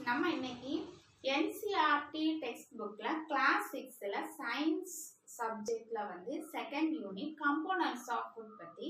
நம்ம இன்னைக்கு NCERT text புக்கில் கிளாஸ் சிக்ஸில் சயின்ஸ் சப்ஜெக்டில் வந்து second unit components of food பற்றி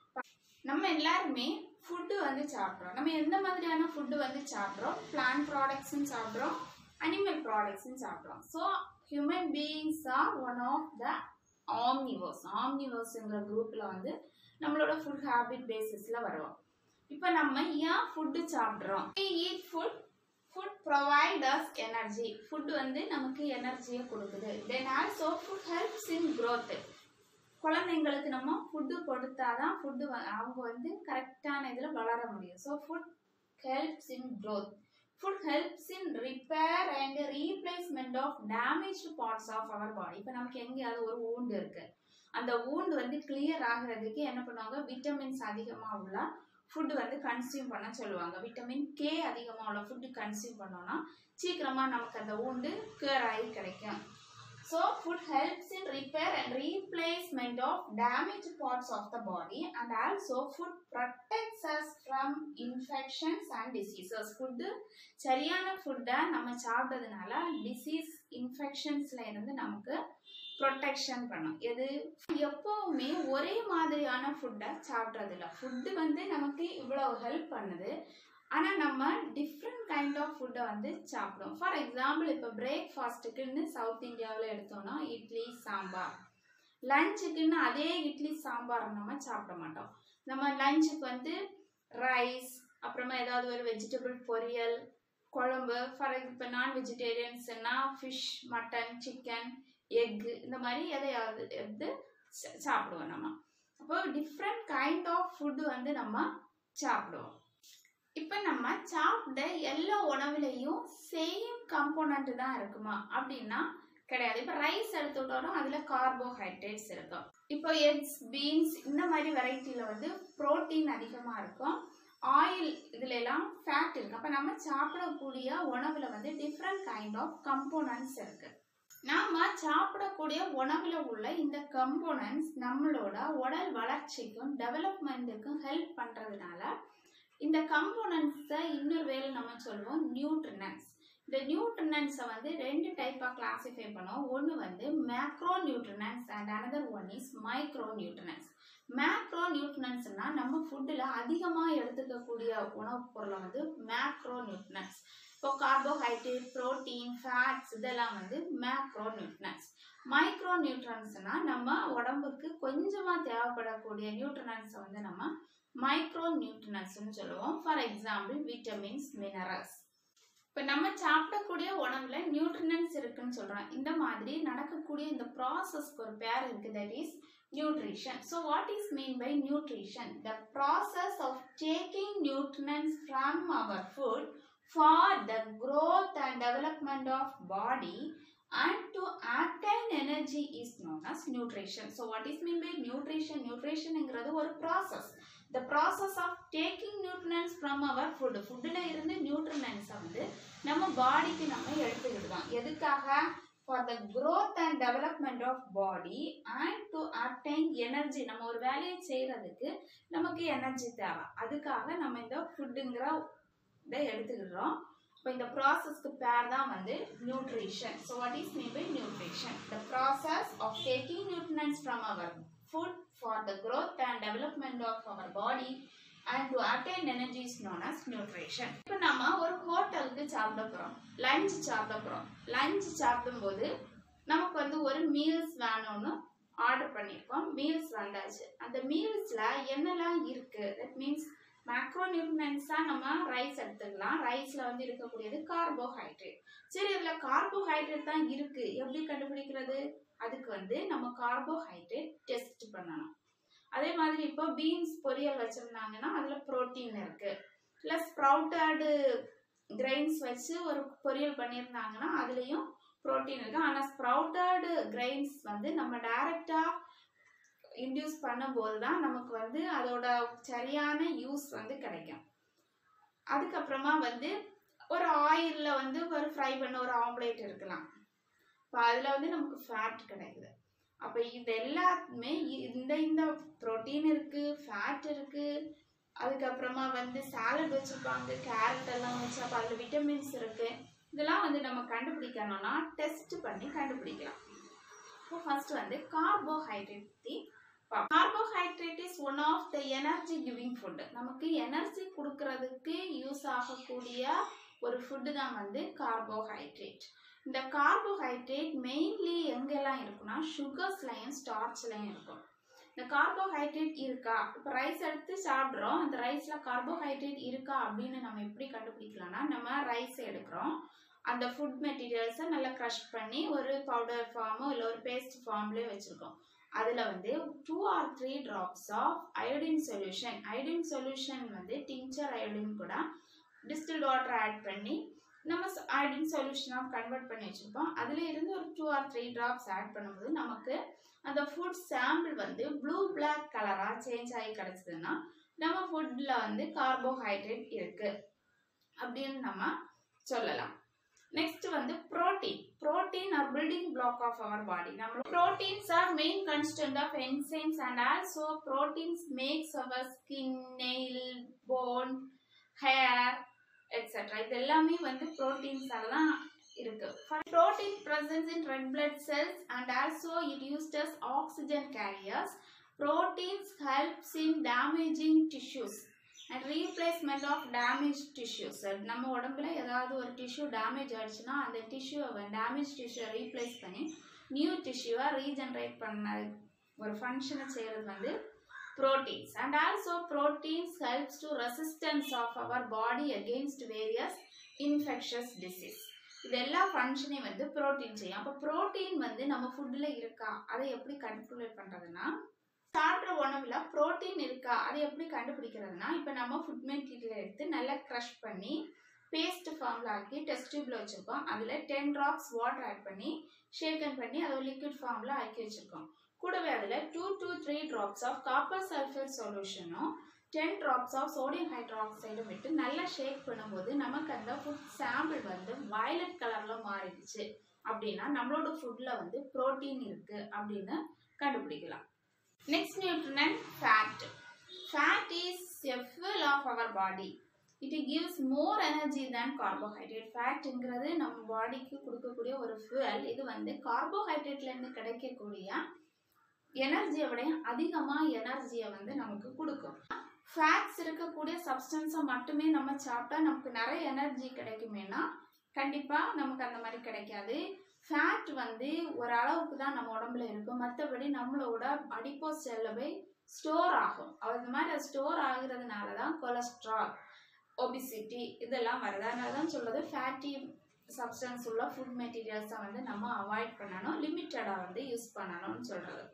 நம்ம எல்லாருமே ஃபுட்டு வந்து சாப்பிட்றோம் நம்ம எந்த மாதிரியான ஃபுட்டு வந்து சாப்பிட்றோம் பிளான்ட் ப்ராடக்ட்ஸும் சாப்பிட்றோம் அனிமல் ப்ராடக்ட்ஸும் சாப்பிட்றோம் so human beings are one of the omnivores ஆம்னிவர்ஸுங்கிற குரூப்பில் வந்து நம்மளோட ஃபுட் ஹேபிட் பேசிஸில் வருவோம் இப்போ நம்ம ஏன் ஃபுட்டு சாப்பிட்றோம் eat food food provide us energy food வந்து நமக்கு எனர்ஜியை கொடுக்குது then also food helps in growth குழந்தைங்களுக்கு நம்ம ஃபுட்டு கொடுத்தாதான் ஃபுட்டு அவங்க வந்து கரெக்டான இதில் வளர முடியும் so food helps in growth food helps in repair and replacement of damage parts of our body இப்போ நமக்கு எங்கேயாவது ஒரு wound இருக்கு அந்த wound வந்து கிளியர் ஆகுறதுக்கு என்ன பண்ணுவாங்க விட்டமின்ஸ் அதிகமாக உள்ள ஃபுட் வந்து கன்சியூம் பண்ண சொல்லுவாங்க விட்டமின் கே அதிகமாக உள்ள ஃபுட்டு கன்சியூம் பண்ணோம்னா சீக்கிரமாக நமக்கு அந்த wound கியூர் ஆகி கிடைக்கும் so food helps in repair and replacement of damage parts of the body and also food protects us from infections and diseases food சரியான ஃபுட்டை நம்ம சாப்பிட்டதுனால டிசீஸ் இன்ஃபெக்ஷன்ஸ்ல இருந்து நமக்கு ப்ரொடெக்ஷன் பண்ணும் எது எப்பவுமே ஒரே மாதிரியான ஃபுட்டை சாப்பிட்றதில்ல ஃபுட்டு வந்து நமக்கு இவ்வளோ ஹெல்ப் பண்ணுது ஆனால் நம்ம டிஃப்ரெண்ட் கைண்ட் ஆஃப் ஃபுட்டை வந்து சாப்பிடுவோம் ஃபார் எக்ஸாம்பிள் இப்போ பிரேக்ஃபாஸ்ட்டுக்குன்னு சவுத் இந்தியாவில் எடுத்தோம்னா இட்லி சாம்பார் லஞ்சுக்குன்னு அதே இட்லி சாம்பார் நம்ம சாப்பிட மாட்டோம் நம்ம லஞ்சுக்கு வந்து ரைஸ் அப்புறமா ஏதாவது ஒரு வெஜிடபிள் பொரியல் குழம்பு ஃபார் இப்போ நான் வெஜிடேரியன்ஸ்னா ஃபிஷ் மட்டன் சிக்கன் எக்கு இந்த மாதிரி எதையாவது எடுத்து சா- சாப்பிடுவோம் நம்ம அப்போ டிஃப்ரெண்ட் கைண்ட் ஆஃப் ஃபுட்டு வந்து நம்ம சாப்பிடுவோம் இப்போ நம்ம சாப்பிட்ட எல்லா உணவுலையும் சேம் காம்போனண்ட் தான் இருக்குமா அப்படின்னா கிடையாது இப்போ ரைஸ் எடுத்துக்கிட்டோம்னா அதில் கார்போஹைட்ரேட்ஸ் இருக்கும் இப்போ எக்ஸ் பீன்ஸ் இந்த மாதிரி வெரைட்டியில் வந்து புரோட்டீன் அதிகமாக இருக்கும் ஆயில் இதுல எல்லாம் ஃபேட் இருக்கு அப்போ நம்ம சாப்பிடக்கூடிய உணவுல வந்து டிஃப்ரெண்ட் கைண்ட் ஆஃப் கம்போனன்ட்ஸ் இருக்கு நாம சாப்பிடக்கூடிய உணவுல உள்ள இந்த கம்போனன்ட்ஸ் நம்மளோட உடல் வளர்ச்சிக்கும் டெவலப்மெண்ட்டுக்கும் ஹெல்ப் பண்றதுனால இந்த கம்போனன்ட்ஸை இன்னொரு வேலை நம்ம சொல்லுவோம் நியூட்ரினன்ஸ் இந்த நியூட்ரினன்ஸை வந்து ரெண்டு டைப்பாக கிளாஸிஃபை பண்ணுவோம் ஒன்று வந்து macro nutrients and another one is micro nutrients macro நியூட்ரினன்ஸ்னா நம்ம ஃபுட்டில் அதிகமாக எடுத்துக்கக்கூடிய உணவுப் பொருளை வந்து மேக்ரோ நியூட்ரினன்ஸ் இப்போ கார்போஹைட்ரேட் புரோட்டீன் ஃபேட்ஸ் இதெல்லாம் வந்து மேக்ரோ நியூட்ரினன்ஸ் மைக்ரோ நியூட்ரன்ஸ்னா நம்ம உடம்புக்கு கொஞ்சமாக தேவைப்படக்கூடிய நியூட்ரினன்ஸை வந்து நம்ம மைக்ரோ நியூட்ரினன்ஸ்னு சொல்லுவோம் ஃபார் எக்ஸாம்பிள் விட்டமின்ஸ் மினரல்ஸ் இப்போ நம்ம சாப்பிடக்கூடிய உணவுல நியூட்ரினன்ஸ் இருக்குன்னு சொல்றோம் இந்த மாதிரி நடக்கக்கூடிய இந்த ப்ராசஸ்க்கு ஒரு பேர் இருக்கு that is nutrition so what is mean by nutrition the process of taking nutrients from our food for the growth and development of body and to attain energy is known as nutrition so what is mean by nutrition nutrition ங்கிறது ஒரு process the process of taking nutrients from our food ஃபுட்டில் இருந்து நியூட்ரினன்ஸை வந்து நம்ம பாடிக்கு நம்ம எடுத்துக்கிடுவோம் எதுக்காக for the growth and development of body and to attain energy நம்ம ஒரு வேலையை செய்யறதுக்கு நமக்கு எனர்ஜி தேவை அதுக்காக நம்ம இந்த ஃபுட்டுங்கிற இதை எடுத்துக்கிடுறோம் இப்போ இந்த ப்ராசஸ்க்கு பேர் தான் வந்து nutrition so what is mean by nutrition the process of taking nutrients from our food for the growth and development of our body and to attain energy is known as nutrition இப்போ நம்ம ஒரு ஹோட்டலுக்கு சாப்பிட போகிறோம் lunch சாப்பிட போகிறோம் lunch சாப்பிடும்போது நமக்கு வந்து ஒரு மீல்ஸ் வேணும்னு ஆர்டர் பண்ணியிருக்கோம் மீல்ஸ் வந்தாச்சு அந்த மீல்ஸில் என்னெல்லாம் இருக்குது தட் மீன்ஸ் மேக்ரோ நியூட்ரினன்ஸாக நம்ம ரைஸ் எடுத்துக்கலாம் ரைஸில் வந்து இருக்கக்கூடியது கார்போஹைட்ரேட் சரி இதில் கார்போஹைட்ரேட் தான் இருக்குது எப்படி கண்டுபிடிக்கிறது அதுக்கு வந்து நம்ம கார்போஹைட்ரேட் டெஸ்ட் பண்ணணும் அதே மாதிரி இப்போ பீன்ஸ் பொரியல் வச்சுருந்தாங்கன்னா அதில் ப்ரோட்டீன் இருக்குது இல்லை ஸ்ப்ரவுட்டடு கிரெயின்ஸ் வச்சு ஒரு பொரியல் பண்ணியிருந்தாங்கன்னா அதுலேயும் ப்ரோட்டீன் இருக்குது ஆனால் ஸ்ப்ரவுட்டடு கிரெயின்ஸ் வந்து நம்ம டைரெக்டாக இன்டியூஸ் பண்ணும்போது தான் நமக்கு வந்து அதோட சரியான யூஸ் வந்து கிடைக்கும் அதுக்கப்புறமா வந்து ஒரு ஆயிலில் வந்து ஒரு ஃப்ரை பண்ண ஒரு ஆம்லேட் இருக்கலாம் இப்போ அதில் வந்து நமக்கு ஃபேட் கிடைக்குது அப்போ இது எல்லாத்துமே இ- இந்த இந்த ப்ரோட்டீன் இருக்குது ஃபேட் இருக்குது அதுக்கப்புறமா வந்து சாலட் வச்சுருப்பாங்க கேரட் எல்லாம் வச்சு அப்போ அதில் விட்டமின்ஸ் இருக்குது இதெல்லாம் வந்து நம்ம கண்டுபிடிக்கணும்னா டெஸ்ட் பண்ணி கண்டுபிடிக்கலாம் இப்போ ஃபர்ஸ்ட் வந்து கார்போஹைட்ரேட் பற்றி carbohydrate is one of the energy giving food நமக்கு எனர்ஜி கொடுக்கறதுக்கு யூஸ் ஆகக்கூடிய ஒரு ஃபுட்டு தான் வந்து கார்போஹைட்ரேட் இந்த கார்போஹைட்ரேட் மெயின்லி எங்கெல்லாம் இருக்குன்னா சுகர்ஸ்லையும் ஸ்டார்ச்லையும் இருக்கும் இந்த கார்போஹைட்ரேட் இருக்கா இப்போ ரைஸ் எடுத்து சாப்பிட்றோம் அந்த ரைஸில் கார்போஹைட்ரேட் இருக்கா அப்படின்னு நம்ம எப்படி கண்டுபிடிக்கலாம்னா நம்ம ரைஸ் எடுக்கிறோம் அந்த ஃபுட் மெட்டீரியல்ஸை நல்லா க்ரஷ் பண்ணி ஒரு பவுடர் ஃபார்மோ இல்லை ஒரு பேஸ்ட் ஃபார்ம்லேயே வச்சுருக்கோம் அதில் வந்து two or three drops of iodine solution iodine solution வந்து டிங்சர் அயோடின் கூட டிஸ்டில்ட் வாட்டர் ஆட் பண்ணி நம்ம அயோடின் சொல்யூஷனாக கன்வெர்ட் பண்ணி வச்சுருப்போம் அதில் இருந்து ஒரு two or three drops add பண்ணும்போது நமக்கு அந்த ஃபுட் சாம்பிள் வந்து ப்ளூ பிளாக் கலராக சேஞ்ச் ஆகி கிடச்சிதுன்னா நம்ம ஃபுட்டில் வந்து கார்போஹைட்ரேட் இருக்குது அப்படின்னு நம்ம சொல்லலாம் நெக்ஸ்ட் வந்து protein protein are building block of our body நம்ம proteins are main constant of enzymes and also proteins makes our skin nail bone hair etcetera இது எல்லாமே வந்து ப்ரோட்டீன்ஸால தான் இருக்கு protein presence in red blood cells and also it used as oxygen carriers proteins helps in damaging tissues and replacement of damage tissues நம்ம உடம்புல ஏதாவது ஒரு டிஷ்யூ டேமேஜ் ஆயிடுச்சுன்னா அந்த டிஷ்யூவை டேமேஜ் டிஷ்யூவை ரீப்ளேஸ் பண்ணி நியூ டிஷ்யூவை ரீஜென்ரேட் பண்ண ஒரு ஃபங்க்ஷனை செய்கிறது வந்து proteins and also proteins helps to resistance of our body against various infectious disease இது எல்லா ஃபங்க்ஷனையும் வந்து ப்ரோட்டீன் செய்யும் அப்போ ப்ரோட்டீன் வந்து நம்ம ஃபுட்டில் இருக்கா அதை எப்படி கன்க்ளூட் பண்ணுறதுன்னா சாப்பிட்ற உணவுல புரோட்டீன் இருக்கா அதை எப்படி கண்டுபிடிக்கிறதுனா இப்போ நம்ம ஃபுட் மெட்டீரியல் எடுத்து நல்லா க்ரஷ் பண்ணி பேஸ்ட் ஃபார்மில் ஆக்கி டெஸ்ட் டியூப்ல வச்சுருக்கோம் அதில் டென் ட்ராப்ஸ் வாட்டர் ஆட் பண்ணி ஷேக்கன் பண்ணி அதை லிக்விட் ஃபார்மில் ஆக்கி வச்சுருக்கோம் கூடவே அதில் two two three drops of copper sulphate சொல்யூஷனும் டென் ட்ராப்ஸ் ஆஃப் சோடியம் ஹைட்ராக்சைடும் விட்டு நல்லா ஷேக் பண்ணும்போது நமக்கு அந்த ஃபுட் சாம்பிள் வந்து வயலட் கலரில் மாறிடுச்சு அப்படின்னா நம்மளோட ஃபுட்டில் வந்து ப்ரோட்டீன் இருக்குது அப்படின்னு கண்டுபிடிக்கலாம் Next nutrient fat. Fat is a fuel of our body. It gives more energy than carbohydrate. ஃபேட்டுங்கிறது நம்ம பாடிக்கு கொடுக்கக்கூடிய ஒரு fuel. இது வந்து கார்போஹைட்ரேட்லேருந்து கிடைக்கக்கூடிய எனர்ஜியை விட அதிகமாக எனர்ஜியை வந்து நமக்கு கொடுக்கும் ஃபேட்ஸ் இருக்கக்கூடிய சப்ஸ்டன்ஸை மட்டுமே நம்ம சாப்பிட்டா நமக்கு நிறைய எனர்ஜி கிடைக்குமேனா கண்டிப்பாக நமக்கு அந்த மாதிரி கிடைக்காது ஃபேட் வந்து ஒரு அளவுக்கு தான் நம்ம உடம்புல இருக்கும் மற்றபடி நம்மளோட அடிப்போஸ் செல்ல போய் ஸ்டோர் ஆகும் அது மாதிரி ஸ்டோர் ஆகுறதுனால தான் கொலஸ்ட்ரால் ஒபிசிட்டி இதெல்லாம் வருது அதனால தான் சொல்கிறது ஃபேட்டி சப்ஸ்டன்ஸ் உள்ள ஃபுட் மெட்டீரியல்ஸை வந்து நம்ம அவாய்ட் பண்ணணும் லிமிட்டடாக வந்து யூஸ் பண்ணணும்னு சொல்கிறது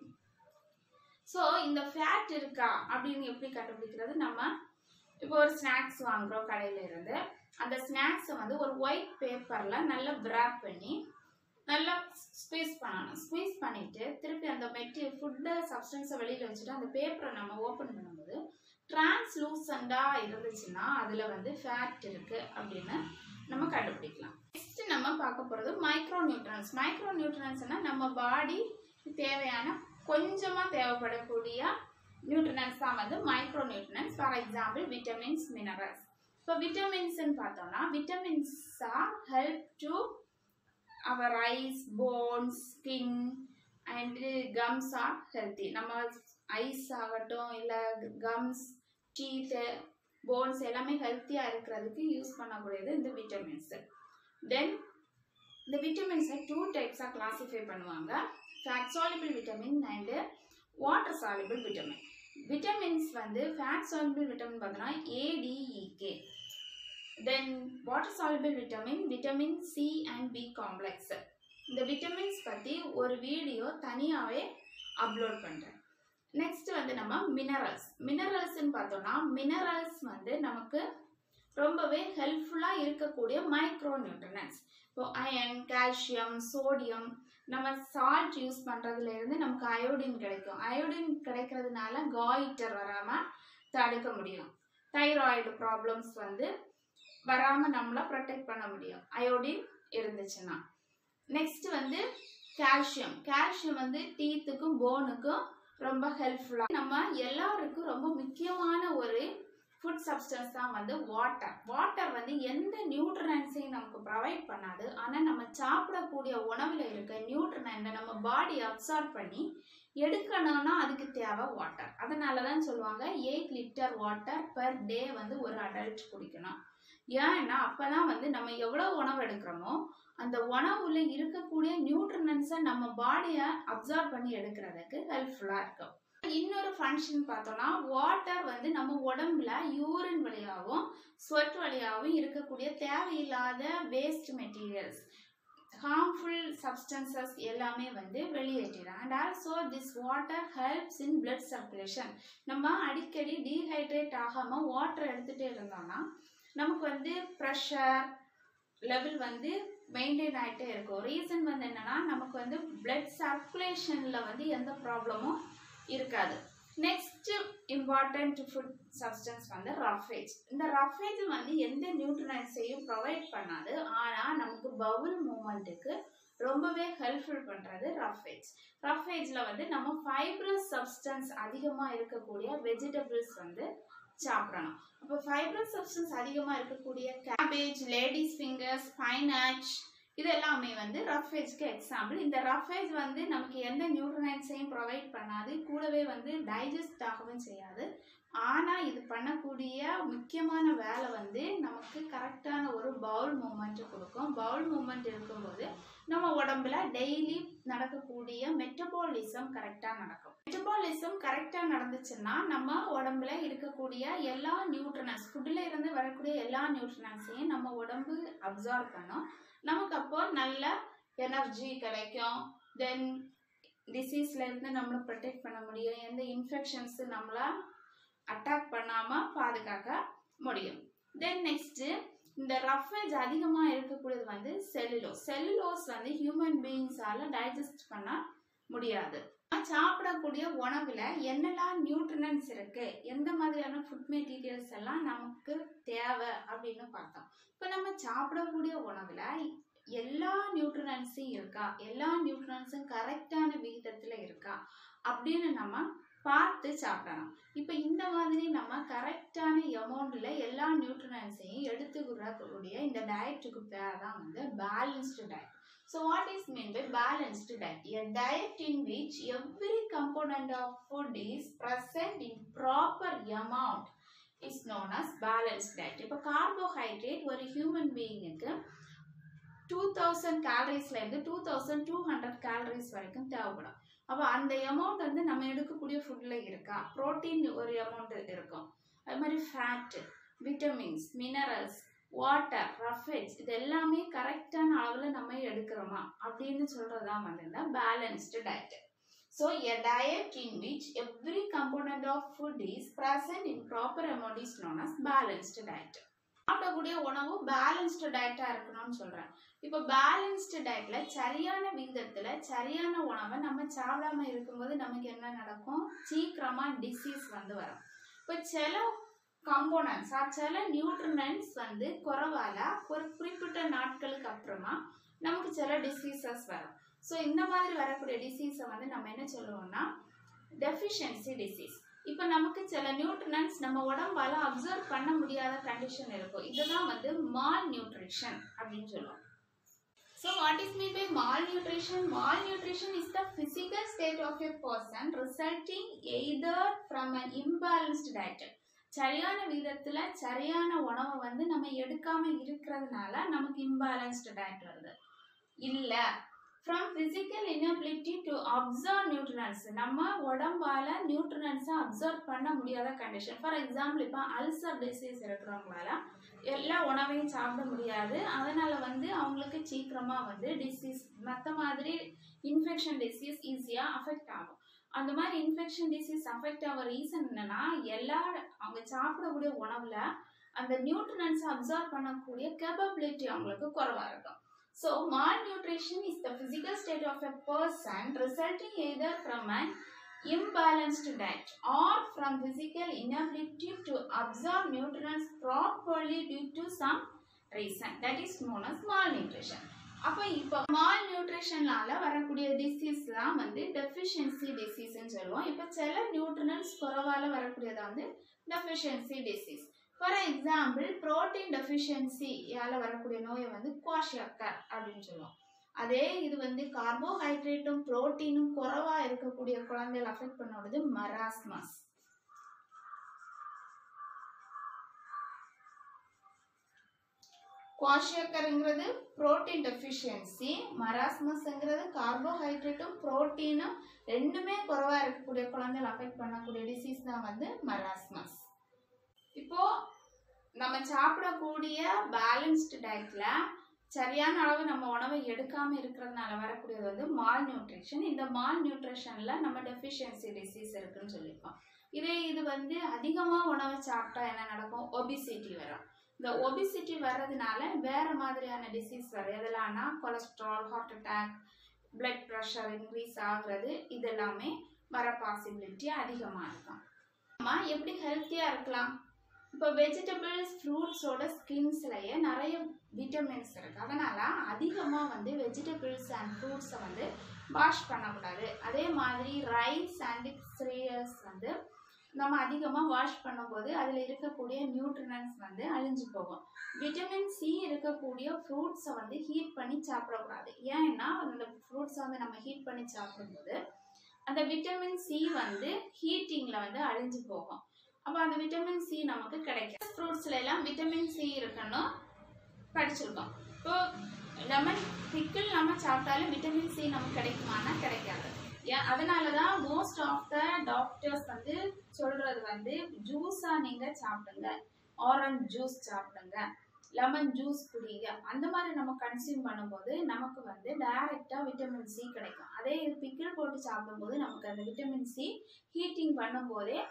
ஸோ இந்த ஃபேட் இருக்கா அப்படின்னு எப்படி கண்டுபிடிக்கிறது நம்ம இப்போ ஒரு ஸ்நாக்ஸ் வாங்குகிறோம் கடையில இருந்து அந்த ஸ்நாக்ஸை வந்து ஒரு ஒயிட் பேப்பரில் நல்லா wrap பண்ணி நல்லா ஸ்குவீஸ் பண்ணணும் ஸ்குவீஸ் பண்ணிட்டு திருப்பி அந்த மெட்டி ஃபுட்டை சப்ஸ்டன்ஸை வெளியில் வச்சுட்டு அந்த பேப்பரை நம்ம ஓப்பன் பண்ணும்போது டிரான்ஸ்லூசண்டாக இருந்துச்சுன்னா அதில் வந்து ஃபேட் இருக்குது அப்படின்னு நம்ம கண்டுபிடிக்கலாம் நெக்ஸ்ட் நம்ம பார்க்க போகிறது மைக்ரோ நியூட்ரன்ஸ் மைக்ரோ நியூட்ரன்ஸ்னால் நம்ம பாடி தேவையான கொஞ்சமாக தேவைப்படக்கூடிய நியூட்ரன்ஸ் தான் வந்து micro nutrients for example vitamins minerals இப்போ விட்டமின்ஸ்ன்னு பார்த்தோம்னா vitamins are help to our eyes bones skin and gums are healthy நம்ம ஐஸ் ஆகட்டும் இல்லை கம்ஸ் டீத்து போன்ஸ் எல்லாமே ஹெல்த்தியாக இருக்கிறதுக்கு யூஸ் பண்ணக்கூடியது இந்த விட்டமின்ஸு தென் இந்த விட்டமின்ஸை டூ டைப்ஸாக கிளாஸிஃபை பண்ணுவாங்க fat soluble vitamin and water soluble vitamin vitamins வந்து ஃபேட் சாலிபிள் விட்டமின் பார்த்தோன்னா A D E K then water soluble vitamin vitamin C and B complex இந்த விட்டமின்ஸ் பற்றி ஒரு வீடியோ தனியாகவே அப்லோட் பண்ணுறேன் நெக்ஸ்ட் வந்து நம்ம மினரல்ஸ் மினரல்ஸ்ன்னு பார்த்தோம்னா மினரல்ஸ் வந்து நமக்கு ரொம்பவே ஹெல்ப்ஃபுல்லாக இருக்கக்கூடிய மைக்ரோ நியூட்ரனன்ஸ் இப்போ அயன் கால்சியம் சோடியம் நம்ம சால்ட் யூஸ் பண்ணுறதுலேருந்து நமக்கு அயோடின் கிடைக்கும் அயோடின் கிடைக்கிறதுனால காயிட்டர் வராமல் தடுக்க முடியும் தைராய்டு ப்ராப்ளம்ஸ் வந்து வராமல் நம்மளை ப்ரொடெக்ட் பண்ண முடியும் அயோடின் இருந்துச்சுன்னா நெக்ஸ்ட் வந்து கால்சியம் கால்சியம் வந்து டீத்துக்கும் போனுக்கும் ரொம்ப ஹெல்ப்ஃபுல்லாக நம்ம எல்லாருக்கும் ரொம்ப முக்கியமான ஒரு ஃபுட் சப்ஸ்டன்ஸ் தான் வந்து வாட்டர் வாட்டர் வந்து எந்த நியூட்ரன்ஸையும் நமக்கு ப்ரொவைட் பண்ணாது ஆனால் நம்ம சாப்பிடக்கூடிய உணவில் இருக்க நியூட்ரனை நம்ம பாடி அப்சார்ப் பண்ணி எடுக்கணும்னா அதுக்கு தேவை வாட்டர் அதனால தான் சொல்லுவாங்க eight litre water per day வந்து ஒரு அடல்ட் குடிக்கணும் ஏன்னா அப்பதான் வந்து நம்ம எவ்வளோ உணவு எடுக்கிறோமோ அந்த உணவுல இருக்கக்கூடிய நியூட்ரன்ஸை நம்ம பாடியை அப்சார்ப் பண்ணி எடுக்கிறதுக்கு ஹெல்ப்ஃபுல்லாக இருக்கும் இன்னொரு ஃபங்க்ஷன் பார்த்தோம்னா வாட்டர் வந்து நம்ம உடம்புல யூரின் வழியாகவும் ஸ்வெட் வழியாகவும் இருக்கக்கூடிய தேவையில்லாத வேஸ்ட் மெட்டீரியல்ஸ் ஹார்ம்ஃபுல் சப்ஸ்டன்சஸ் எல்லாமே வந்து வெளியேற்றிடும் and also this water helps in blood circulation நம்ம அடிக்கடி டீஹைட்ரேட் ஆகாமல் வாட்டர் எடுத்துகிட்டே இருந்தோம்னா நமக்கு வந்து ப்ரெஷர் லெவல் வந்து மெயின்டைன் ஆகிட்டே இருக்கும் ரீசன் வந்து என்னன்னா நமக்கு வந்து பிளட் சர்க்குலேஷனில் வந்து எந்த ப்ராப்ளமும் இருக்காது நெக்ஸ்ட் இம்பார்ட்டன்ட் ஃபுட் சப்ஸ்டன்ஸ் வந்து ரஃபேஜ் இந்த ரஃபேஜ் வந்து எந்த நியூட்ரன்ஸையும் ப்ரொவைட் பண்ணாது ஆனால் நமக்கு பவுல் மூமெண்ட்டுக்கு ரொம்பவே ஹெல்ப்ஃபுல் பண்ணுறது ரஃபேஜ் ரஃபேஜில் வந்து நம்ம ஃபைப்ரஸ் சப்ஸ்டன்ஸ் அதிகமாக இருக்கக்கூடிய வெஜிடபிள்ஸ் வந்து சாப்பிடணும் அப்போ ஃபைப்ரஸ் சப்ஸ்டன்ஸ் அதிகமாக இருக்கக்கூடிய கேபேஜ் லேடிஸ் ஃபிங்கர்ஸ் ஸ்பைனாச் இது எல்லாமே வந்து ரஃபேஜ்க்கு எக்ஸாம்பிள் இந்த ரஃபேஜ் வந்து நமக்கு எந்த நியூட்ரனைட்ஸையும் ப்ரொவைட் பண்ணாது கூடவே வந்து டைஜஸ்ட் ஆகவும் செய்யாது ஆனால் இது பண்ணக்கூடிய முக்கியமான வேலை வந்து நமக்கு கரெக்டான ஒரு பவுல் மூமெண்ட் கொடுக்கும் பவுல் மூமெண்ட் இருக்கும்போது நம்ம உடம்புல டெய்லி நடக்கக்கூடிய மெட்டபாலிசம் கரெக்டாக நடக்கும் மெட்டபாலிசம் கரெக்டாக நடந்துச்சுன்னா நம்ம உடம்புல இருக்கக்கூடிய எல்லா நியூட்ரனஸ் ஃபுட்டில் இருந்து வரக்கூடிய எல்லா நியூட்ரனஸையும் நம்ம உடம்பு அப்சார்ப் பண்ணும் நமக்கு அப்போ நல்ல எனர்ஜி கிடைக்கும் தென் டிசீஸ்ல இருந்து நம்மளை ப்ரொடெக்ட் பண்ண முடியும் எந்த இன்ஃபெக்ஷன்ஸ் நம்மளை அட்டாக் பண்ணாமல் பாதுகாக்க முடியும் தென் நெக்ஸ்ட்டு இந்த ரஃபேஜ் அதிகமாக இருக்கக்கூடியது வந்து செல்லுலோஸ் செல்லுலோஸ் வந்து ஹியூமன் பீயிங்ஸால் டைஜஸ்ட் பண்ண முடியாது சாப்பிடக்கூடிய உணவில் என்னெல்லாம் நியூட்ரினன்ஸ் இருக்கு எந்த மாதிரியான ஃபுட் மெட்டீரியல்ஸ் எல்லாம் நமக்கு தேவை அப்படின்னு பார்த்தோம் இப்போ நம்ம சாப்பிடக்கூடிய உணவில் எல்லா நியூட்ரினன்ஸும் இருக்கா எல்லா நியூட்ரினன்ஸும் கரெக்டான விகிதத்தில் இருக்கா அப்படின்னு நம்ம பார்த்து சாப்பிடணும் இப்போ இந்த மாதிரி நம்ம கரெக்டான அமௌண்ட்டில் எல்லா நியூட்ரினன்ஸையும் எடுத்துக்கிறக்கூடிய இந்த டயட்டுக்கு பேர் தான் வந்து balanced diet So what is meant by balanced diet? A diet in which every component of food is present in proper amount is known as balanced diet. இப்போ கார்போஹைட்ரேட் ஒரு ஹியூமன் பீயிங்குக்கு டூ தௌசண்ட் கேலரிஸ்லேருந்து two thousand two hundred calories வரைக்கும் தேவைப்படும் அப்போ அந்த amount வந்து நம்ம எடுக்கக்கூடிய ஃபுட்டில் இருக்கா ப்ரோட்டீன் ஒரு அமௌண்ட் இருக்கும் அது மாதிரி fat vitamins minerals water roughage இது எல்லாமே கரெக்டான அளவில் நம்ம எடுக்கிறோமா அப்படின்னு சொல்கிறது தான் வந்து இந்த balanced diet so a diet in which every component of food is present in proper amount is known as balanced diet சாப்பிடக்கூடிய உணவு பேலன்ஸ்டு டயட்டாக இருக்கணும்னு சொல்கிறேன் இப்போ பேலன்ஸ்டு டயட்டில் சரியான விகிதத்தில் சரியான உணவை நம்ம சாப்பிடாம இருக்கும்போது நமக்கு என்ன நடக்கும் சீக்கிரமாக டிசீஸ் வந்து வரும் இப்போ சில கம்போனன்ட்ஸ் சில நியூட்ரினன்ஸ் வந்து குறவால ஒரு குறிப்பிட்ட நாட்களுக்கு அப்புறமா நமக்கு சில டிசீசஸ் வரும் ஸோ இந்த மாதிரி வரக்கூடிய டிசீஸை வந்து நம்ம என்ன சொல்லுவோம்னா டெஃபிஷியன்சி டிசீஸ் இப்போ நமக்கு சில நியூட்ரினன்ஸ் நம்ம உடம்பால அப்சர்வ் பண்ண முடியாத கண்டிஷன் இருக்கும் இதுதான் வந்து மால் நியூட்ரிஷன் அப்படின்னு சொல்லுவோம் So what is meant by malnutrition? Malnutrition is the physical state of a person resulting either from an imbalanced diet. சரியான விதத்தில் சரியான உணவை வந்து நம்ம எடுக்காம இருக்கிறதுனால நமக்கு இம்பேலன்ஸ்டு டயட் வருது இல்லை from physical inability to observe nutrients நம்ம உடம்பால நியூட்ரினன்ஸை அப்சர்வ் பண்ண முடியாத கண்டிஷன் ஃபார் எக்ஸாம்பிள் இப்போ அல்சர் டிசீஸ் இருக்கிறவங்களால எல்லா உணவையும் சாப்பிட முடியாது அதனால் வந்து அவங்களுக்கு சீக்கிரமாக வந்து டிசீஸ் மற்ற மாதிரி இன்ஃபெக்ஷன் டிசீஸ் ஈஸியாக அஃபெக்ட் ஆகும் அந்த மாதிரி இன்ஃபெக்ஷன் டிசீஸ் அஃபெக்ட் ஆகிற ரீசன் என்னன்னா எல்லா அவங்க சாப்பிடக்கூடிய உணவில் அந்த நியூட்ரினன்ஸை அப்சர்வ் பண்ணக்கூடிய கேப்பபிலிட்டி அவங்களுக்கு குறைவாக இருக்கும் so malnutrition is the physical state of a person resulting either from an imbalanced diet or from physical inability to absorb nutrients properly due to some reason that is known as malnutrition அப்போ இப்போ mall நியூட்ரிஷனால வரக்கூடிய disease தான் வந்து deficiency டிசீஸ்ன்னு சொல்லுவோம் இப்போ சில நியூட்ரினல்ஸ் குறைவால வரக்கூடியதை வந்து deficiency disease for example protein டெஃபிஷியன்சியால வரக்கூடிய நோயை வந்து குவாஷியக்கர் அப்படின்னு சொல்லுவோம் அதே இது வந்து கார்போஹைட்ரேட்டும் புரோட்டீனும் குறைவா இருக்கக்கூடிய குழந்தைகள் அஃபெக்ட் பண்ணுறது மராஸ்மஸ் குவாஷியக்கருங்கிறது புரோட்டீன் டெஃபிஷியன்சி மராஸ்மஸ்ங்கிறது கார்போஹைட்ரேட்டும் புரோட்டீனும் ரெண்டுமே குறைவா இருக்கக்கூடிய குழந்தைகள் அஃபெக்ட் பண்ணக்கூடிய டிசீஸ் தான் வந்து மராஸ்மஸ் இப்போ நம்ம சாப்பிடக்கூடிய பேலன்ஸ்டு டயட்ல சரியான அளவு நம்ம உணவை எடுக்காம இருக்கிறதுனால வரக்கூடியது வந்து மால் நியூட்ரிஷன் இந்த மால் நியூட்ரிஷன்ல நம்ம டெஃபிஷியன்சி டிசீஸ் இருக்குன்னு சொல்லியிருக்கோம் இதே இது வந்து அதிகமா உணவை சாப்பிட்டா என்ன நடக்கும் ஒபிசிட்டி வரும் இந்த ஒபிசிட்டி வர்றதுனால வேற மாதிரியான டிசீஸ் வரும் எதெல்லாம்னா cholesterol heart attack blood pressure increase ஆகுறது இதெல்லாமே வர பாசிபிலிட்டி அதிகமாக இருக்கும் நம்ம எப்படி ஹெல்த்தியாக இருக்கலாம் இப்போ வெஜிடபிள்ஸ் ஃப்ரூட்ஸோட ஸ்கின்ஸ்லயே நிறைய விட்டமின்ஸ் இருக்கு அதனால அதிகமாக வந்து வெஜிடபிள்ஸ் அண்ட் ஃப்ரூட்ஸை வந்து வாஷ் பண்ணக்கூடாது அதே மாதிரி ரைஸ் அண்ட் சீரியல்ஸ் வந்து நம்ம அதிகமாக வாஷ் பண்ணும்போது அதில் இருக்கக்கூடிய நியூட்ரினன்ஸ் வந்து அழிஞ்சு போகும் விட்டமின் சி இருக்கக்கூடிய ஃப்ரூட்ஸை வந்து ஹீட் பண்ணி சாப்பிடக்கூடாது ஏன்னா அந்த ஃப்ரூட்ஸை வந்து நம்ம ஹீட் பண்ணி சாப்பிடும்போது அந்த விட்டமின் சி வந்து ஹீட்டிங்கில் வந்து அழிஞ்சு போகும் அப்போ அந்த விட்டமின் சி நமக்கு கிடைக்கும் ஃப்ரூட்ஸ்ல எல்லாம் விட்டமின் சி இருக்கணும் படிச்சிருக்கோம் இப்போ லெமன் பிக்கிள் நம்ம சாப்பிட்டாலும் விட்டமின் சி நமக்கு கிடைக்குமானா கிடைக்காது ஏன் அதனால தான் மோஸ்ட் ஆஃப் த டாக்டர்ஸ் வந்து சொல்றது வந்து ஜூஸா நீங்க சாப்பிடுங்க ஆரஞ்சு ஜூஸ் சாப்பிடுங்க லெமன் ஜூஸ் குடிங்க அந்த மாதிரி நம்ம கன்சியூம் பண்ணும்போது நமக்கு வந்து டைரக்டா விட்டமின் சி கிடைக்கும் அதே இது பிக்கிள் போட்டு சாப்பிடும்போது நமக்கு அந்த விட்டமின் சி ஹீட்டிங் பண்ணும்போதே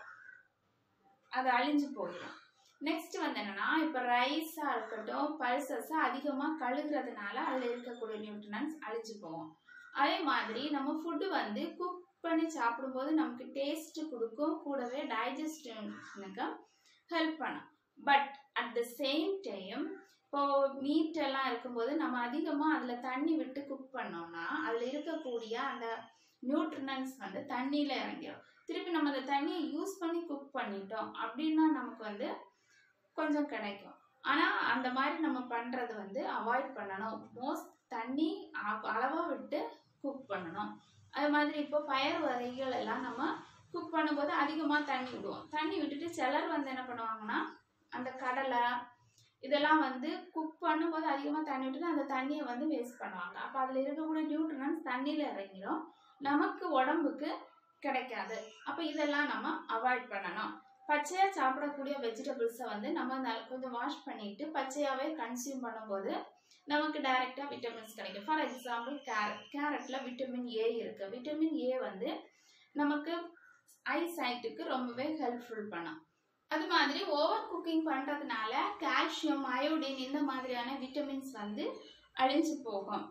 அது அழிஞ்சு போயிடும் நெக்ஸ்ட் வந்து என்னன்னா இப்போ ரைஸாக இருக்கட்டும் பல்சஸை அதிகமாக கழுகுறதுனால அதில் இருக்கக்கூடிய நியூட்ரினன்ஸ் அழிஞ்சு போகும் அதே மாதிரி நம்ம ஃபுட்டு வந்து குக் பண்ணி சாப்பிடும்போது நமக்கு டேஸ்ட் கொடுக்கும் கூடவே டைஜஸ்டனுக்கு ஹெல்ப் பண்ணும் but at the same time இப்போ மீட் எல்லாம் இருக்கும்போது நம்ம அதிகமாக அதில் தண்ணி விட்டு குக் பண்ணோம்னா அதில் இருக்கக்கூடிய அந்த நியூட்ரினன்ஸ் வந்து தண்ணியில் இறங்கிடும் திருப்பி நம்ம அந்த தண்ணியை யூஸ் பண்ணி குக் பண்ணிட்டோம் அப்படின்னா நமக்கு வந்து கொஞ்சம் கிடைக்கும் ஆனால் அந்த மாதிரி நம்ம பண்ணுறது வந்து அவாய்ட் பண்ணணும் மோஸ்ட் தண்ணி அளவாக விட்டு குக் பண்ணணும் அது மாதிரி இப்போ பயறு வகைகள் எல்லாம் நம்ம குக் பண்ணும்போது அதிகமாக தண்ணி விடுவோம் தண்ணி விட்டுட்டு சிலர் வந்து என்ன பண்ணுவாங்கன்னா அந்த கடலை இதெல்லாம் வந்து குக் பண்ணும்போது அதிகமாக தண்ணி விட்டுட்டு அந்த தண்ணியை வந்து வேஸ்ட் பண்ணுவாங்க அப்போ அதில் இருக்கக்கூடிய நியூட்ரன்ஸ் தண்ணியில் இறங்கிடும் நமக்கு உடம்புக்கு கிடைக்காது அப்போ இதெல்லாம் நம்ம அவாய்ட் பண்ணணும் பச்சையாக சாப்பிடக்கூடிய வெஜிடபிள்ஸை வந்து நம்ம நல் கொஞ்சம் வாஷ் பண்ணிட்டு பச்சையாகவே கன்சியூம் பண்ணும்போது நமக்கு டைரெக்டாக விட்டமின்ஸ் கிடைக்கும் ஃபார் எக்ஸாம்பிள் கேரட் கேரட்டில் விட்டமின் ஏ இருக்குது விட்டமின் ஏ வந்து நமக்கு ஐ சைட்டுக்கு ரொம்பவே ஹெல்ப்ஃபுல் பண்ணும் அது மாதிரி ஓவர் குக்கிங் பண்ணுறதுனால கால்சியம் அயோடின் இந்த மாதிரியான விட்டமின்ஸ் வந்து அழிஞ்சு போகும்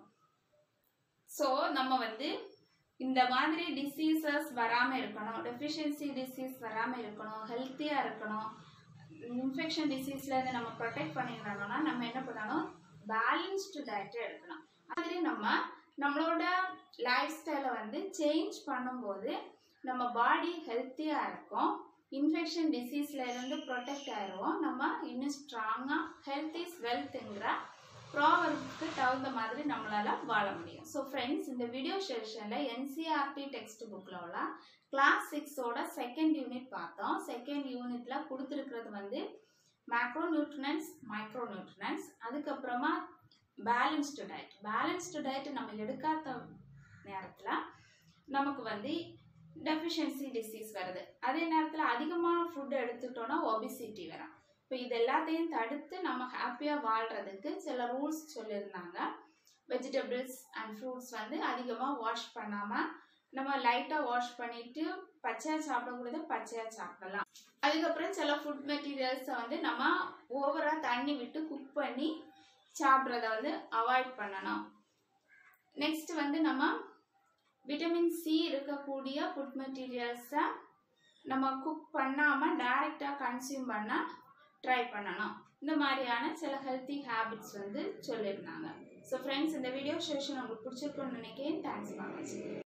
ஸோ நம்ம வந்து இந்த மாதிரி டிசீசஸ் வராமல் இருக்கணும் டெஃபிஷியன்சி டிசீஸ் வராமல் இருக்கணும் ஹெல்த்தியாக இருக்கணும் இன்ஃபெக்ஷன் டிசீஸ்லேருந்து நம்ம ப்ரொடெக்ட் பண்ணிடணும்னா நம்ம என்ன பண்ணணும் பேலன்ஸ்டு டயட்டை எடுக்கணும் மாதிரி நம்ம நம்மளோட லைஃப் ஸ்டைலை வந்து சேஞ்ச் பண்ணும்போது நம்ம பாடி ஹெல்த்தியாக இருக்கும் இன்ஃபெக்ஷன் டிசீஸ்ல இருந்து ப்ரொடெக்ட் ஆயிடுவோம் நம்ம இன்னும் ஸ்ட்ராங்காக ஹெல்த் இஸ் வெல்த்ங்கிற ப்ராவர்க்கு தகுந்த மாதிரி நம்மளால வாழ முடியும் ஸோ ஃப்ரெண்ட்ஸ் இந்த வீடியோ செஷனில் என்சிஆர்டி டெக்ஸ்ட் புக்கில் உள்ள கிளாஸ் சிக்ஸோட செகண்ட் யூனிட் பார்த்தோம் செகண்ட் யூனிட்ல கொடுத்துருக்கிறது வந்து மேக்ரோ நியூட்ரினன்ஸ் மைக்ரோ நியூட்ரினன்ஸ் அதுக்கப்புறமா பேலன்ஸ்டு டயட் பேலன்ஸ்டு டயட் நம்ம எடுக்காத நேரத்தில் நமக்கு வந்து டெஃபிஷியன்சி டிசீஸ் வருது அதே நேரத்தில் அதிகமாக ஃபுட் எடுத்துட்டோம்னா ஒபிசிட்டி வரும் இப்போ இது எல்லாத்தையும் தடுத்து நம்ம ஹாப்பியாக வாழ்கிறதுக்கு சில ரூல்ஸ் சொல்லியிருந்தாங்க வெஜிடபிள்ஸ் அண்ட் ஃப்ரூட்ஸ் வந்து அதிகமாக வாஷ் பண்ணாமல் நம்ம லைட்டாக வாஷ் பண்ணிட்டு பச்சையாக சாப்பிடக்கூடாது பச்சையாக சாப்பிடலாம் அதுக்கப்புறம் சில ஃபுட் மெட்டீரியல்ஸை வந்து நம்ம ஓவராக தண்ணி விட்டு குக் பண்ணி சாப்பிட்றத வந்து அவாய்ட் பண்ணணும் நெக்ஸ்ட் வந்து நம்ம விட்டமின் சி இருக்கக்கூடிய ஃபுட் மெட்டீரியல்ஸை நம்ம குக் பண்ணாமல் டைரெக்டாக கன்சியூம் பண்ண ட்ரை பண்ணணும் இந்த மாதிரியான சில ஹெல்த்தி ஹேபிட்ஸ் வந்து சொல்லியிருந்தாங்க ஸோ ஃப்ரெண்ட்ஸ் இந்த வீடியோ செஷன் உங்களுக்கு பிடிச்சிருக்குன்னு நினைக்கிறேன் தேங்க்ஸ் ஃபார் வாட்சிங்